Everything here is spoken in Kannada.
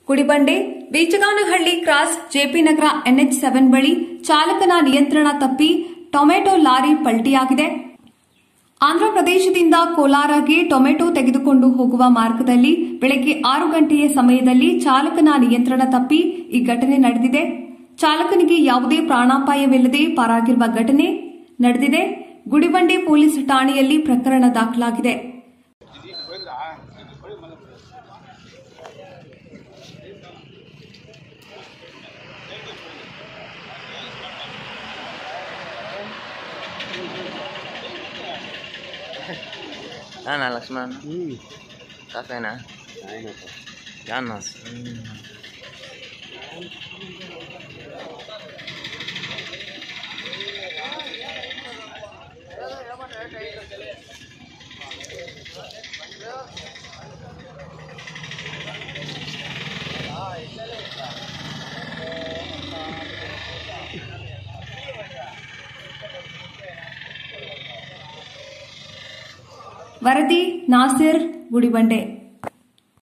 ಕುಡಿಬಂಡೆ Beechaganahalli cross JP Nagar NH seven ಬಳಿ ಚಾಲಕನ ನಿಯಂತ್ರಣ ತಪ್ಪಿ ಟೊಮೆಟೊ ಲಾರಿ ಪಲ್ಟಿಯಾಗಿದೆ ಆಂಧ್ರಪ್ರದೇಶದಿಂದ ಕೋಲಾರಗೆ ಟೊಮೆಟೊ ತೆಗೆದುಕೊಂಡು ಹೋಗುವ ಮಾರ್ಗದಲ್ಲಿ ಬೆಳಗ್ಗೆ ಆರು ಗಂಟೆಯ ಸಮಯದಲ್ಲಿ ಚಾಲಕನ ನಿಯಂತ್ರಣ ತಪ್ಪಿ ಈ ಘಟನೆ ನಡೆದಿದೆ ಚಾಲಕನಿಗೆ ಯಾವುದೇ ಪ್ರಾಣಾಪಾಯವಿಲ್ಲದೆ ಪಾರಾಗಿರುವ ಘಟನೆ ನಡೆದಿದೆ ಗುಡಿಬಂಡೆ ಪೊಲೀಸ್ ಠಾಣೆಯಲ್ಲಿ ಪ್ರಕರಣ ದಾಖಲಾಗಿದೆ Ana Lakshman. Kafe na. Ganas. ವರದಿ ನಾಸಿರ್ ಗುಡಿಬಂಡೆ